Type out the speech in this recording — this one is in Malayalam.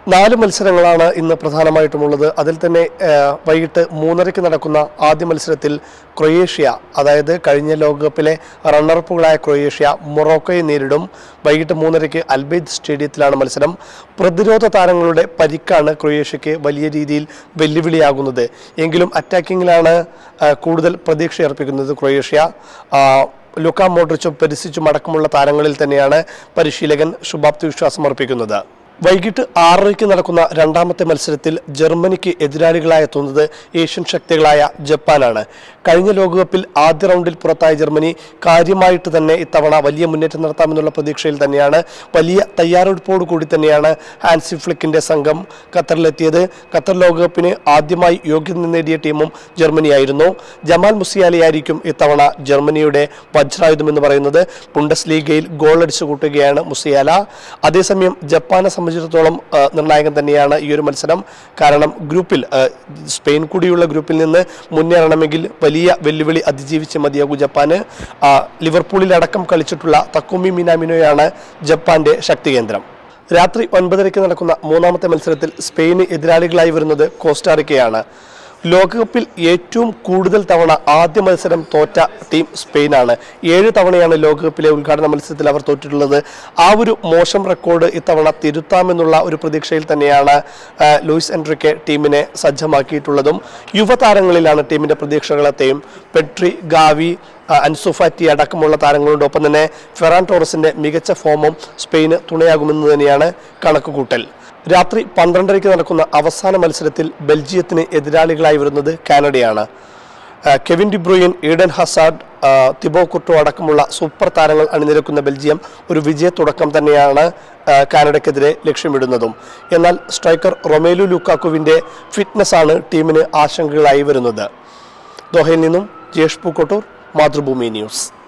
നാല് മത്സരങ്ങളാണ് ഇന്ന് പ്രധാനമായിട്ടുമുള്ളത് അതിൽ തന്നെ ആ, വൈകിട്ട് മൂന്നരയ്ക്ക് നടക്കുന്ന ആദ്യ മത്സരത്തിൽ ക്രൊയേഷ്യ അതായത് കഴിഞ്ഞ ലോകകപ്പിലെ റണ്ണറപ്പുകളായ ക്രൊയേഷ്യ മൊറോക്കോയെ നേരിടും വൈകിട്ട് മൂന്നരയ്ക്ക് അൽബൈദ് സ്റ്റേഡിയത്തിലാണ് മത്സരം പ്രതിരോധ താരങ്ങളുടെ പരിക്കാണ് ക്രൊയേഷ്യയ്ക്ക് വലിയ രീതിയിൽ വെല്ലുവിളിയാകുന്നത് എങ്കിലും അറ്റാക്കിങ്ങിലാണ് ആ, കൂടുതൽ പ്രതീക്ഷയർപ്പിക്കുന്നത് ക്രൊയേഷ്യ ആ, ലുക്ക മോഡ്രിച്ചും പെരിസിച്ചും അടക്കമുള്ള താരങ്ങളിൽ തന്നെയാണ് പരിശീലകൻ ശുഭാപ്തി വിശ്വാസം അർപ്പിക്കുന്നത് വൈകിട്ട് ആറരയ്ക്ക് നടക്കുന്ന രണ്ടാമത്തെ മത്സരത്തിൽ ജർമ്മനിക്ക് എതിരാളികളായി എത്തുന്നത് ഏഷ്യൻ ശക്തികളായ ജപ്പാനാണ് കഴിഞ്ഞ ലോകകപ്പിൽ ആദ്യ റൗണ്ടിൽ പുറത്തായ ജർമ്മനി കാര്യമായിട്ട് തന്നെ ഇത്തവണ വലിയ മുന്നേറ്റം നടത്താമെന്നുള്ള പ്രതീക്ഷയിൽ തന്നെയാണ് വലിയ തയ്യാറെടുപ്പോടു കൂടി തന്നെയാണ് ഹാൻസി ഫ്ലിക്കിന്റെ സംഘം ഖത്തറിലെത്തിയത് ഖത്തർ ലോകകപ്പിന് ആദ്യമായി യോഗ്യത നേടിയ ടീമും ജർമ്മനിയായിരുന്നു ജമാൽ മുസിയാലിയായിരിക്കും ഇത്തവണ ജർമ്മനിയുടെ വജ്രായുധം എന്ന് പറയുന്നത് ബുണ്ടസ് ലീഗയിൽ ഗോൾ അടിച്ചു കൂട്ടുകയാണ് മുസിയാല അതേസമയം ജപ്പാനെ സംബന്ധിച്ചിടത്തോളം ആ, നിർണായകം തന്നെയാണ് ഈ ഒരു മത്സരം കാരണം ഗ്രൂപ്പിൽ ആ, സ്പെയിൻ കൂടിയുള്ള ഗ്രൂപ്പിൽ നിന്ന് മുന്നേറണമെങ്കിൽ വലിയ വെല്ലുവിളി അതിജീവിച്ച് മതിയാകൂ ജപ്പാന് ആ, ലിവർപൂളിൽ അടക്കം കളിച്ചിട്ടുള്ള തക്കുമി മിനാമിനോയാണ് ജപ്പാന്റെ ശക്തി കേന്ദ്രം രാത്രി ഒൻപതരയ്ക്ക് നടക്കുന്ന മൂന്നാമത്തെ മത്സരത്തിൽ സ്പെയിന് എതിരാളികളായി വരുന്നത് കോസ്റ്റാറിക്കയാണ് ലോകകപ്പിൽ ഏറ്റവും കൂടുതൽ തവണ ആദ്യ മത്സരം തോറ്റ ടീം സ്പെയിനാണ് ഏഴ് തവണയാണ് ലോകകപ്പിലെ ഉദ്ഘാടന മത്സരത്തിൽ അവർ തോറ്റിട്ടുള്ളത് ആ ഒരു മോശം റെക്കോർഡ് ഇത്തവണ തിരുത്താമെന്നുള്ള ഒരു പ്രതീക്ഷയിൽ തന്നെയാണ് ആ, ലൂയിസ് എൻട്രിക്കെ ടീമിനെ സജ്ജമാക്കിയിട്ടുള്ളതും യുവതാരങ്ങളിലാണ് ടീമിന്റെ പ്രതീക്ഷകളെത്തെയും പെട്രി ഗാവി ആ, അൻസു ഫാറ്റി അടക്കമുള്ള താരങ്ങളുണ്ട് ഒപ്പം തന്നെ ഫെറാൻ ടോറസിന്റെ മികച്ച ഫോമും സ്പെയിന് തുണയാകുമെന്ന് തന്നെയാണ് കണക്കുകൂട്ടൽ രാത്രി പന്ത്രണ്ടരയ്ക്ക് നടക്കുന്ന അവസാന മത്സരത്തിൽ ബെൽജിയത്തിന് എതിരാളികളായി വരുന്നത് കാനഡയാണ് ആ, കെവിൻ ഡിബ്രൂയിൻ ഈഡൻ ഹസാഡ് ആ, തിബോ കുർട്ടോ അടക്കമുള്ള സൂപ്പർ താരങ്ങൾ അണിനിരക്കുന്ന ബെൽജിയം ഒരു വിജയ തുടക്കം തന്നെയാണ് ആ, കാനഡയ്ക്കെതിരെ ലക്ഷ്യമിടുന്നതും എന്നാൽ സ്ട്രൈക്കർ റൊമേലു ലുക്കാക്കുവിന്റെ ഫിറ്റ്നസ് ആണ് ടീമിന് ആശങ്കകളായി വരുന്നത് ദോഹയിൽ നിന്നും ജേഷ് പൂക്കോട്ടൂർ മാതൃഭൂമി ന്യൂസ്